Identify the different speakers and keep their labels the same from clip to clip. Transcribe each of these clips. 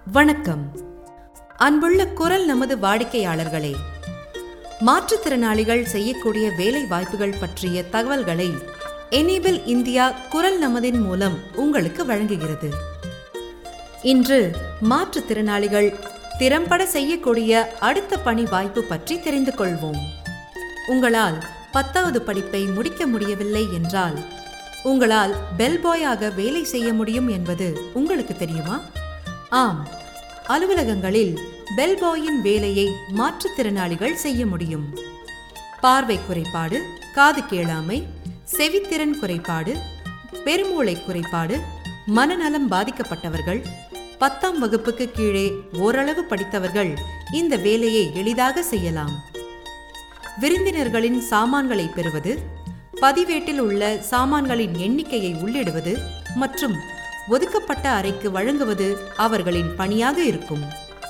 Speaker 1: வணக்கம் அன்புள்ள குரல் நமது வாடிக்கையாளர்களே மாற்றுத்திறனாளிகள் செய்யக்கூடிய வேலை வாய்ப்புகள் பற்றிய தகவல்களை எனேபிள் இந்தியா குரல் நமதின் மூலம் உங்களுக்கு வழங்குகிறது இன்று மாற்றுத்திறனாளிகள் திறம்பட செய்யக்கூடிய அடுத்த பணி வாய்ப்பு பற்றி தெரிந்து கொள்வோம் உங்களால் பத்தாவது படிப்பை முடிக்க முடியவில்லை என்றால் உங்களால் பெல்பாயாக வேலை செய்ய முடியும் என்பது உங்களுக்கு தெரியுமா ஆம் அலுவலகங்களில் பெல்பாயின் வேலையை மாற்றுத்திறனாளிகள் செய்ய முடியும் பார்வை குறைபாடு காது கேளாமை செவித்திறன் குறைபாடு பெருமூளை குறைபாடு மனநலம் பாதிக்கப்பட்டவர்கள் பத்தாம் வகுப்புக்கு கீழே ஓரளவு படித்தவர்கள் இந்த வேலையை எளிதாக செய்யலாம் விருந்தினர்களின் சாமான்களை பெறுவது பதிவேட்டில் உள்ள சாமான்களின் எண்ணிக்கையை உள்ளிடுவது மற்றும் ஒதுக்கப்பட்ட அறைக்கு வழங்குவது அவர்களின் பணியாக இருக்கும்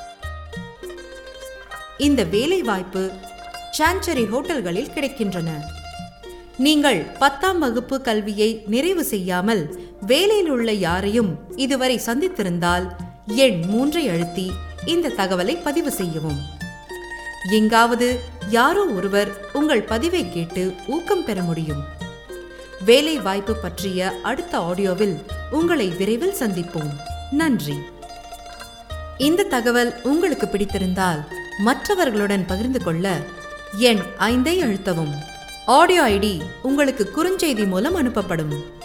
Speaker 1: இந்த வேலை வாய்ப்பு சான்சரி ஹோட்டல்களில் கிடைக்கின்றன நீங்கள் பத்தாம் வகுப்பு கல்வியை நிறைவு செய்யாமல் வேலையில் உள்ள யாரையும் இதுவரை சந்தித்திருந்தால் எண் மூன்றை அழுத்தி இந்த தகவலை பதிவு செய்யவும் எங்காவது யாரோ ஒருவர் உங்கள் பதிவை கேட்டு ஊக்கம் பெற முடியும் வேலை வாய்ப்பு பற்றிய அடுத்த ஆடியோவில் உங்களை விரைவில் சந்திப்போம் நன்றி இந்த தகவல் உங்களுக்கு பிடித்திருந்தால் மற்றவர்களுடன் பகிர்ந்து கொள்ள எண் ஐந்தை அழுத்தவும் ஆடியோ ஐடி உங்களுக்கு குறுஞ்செய்தி மூலம் அனுப்பப்படும்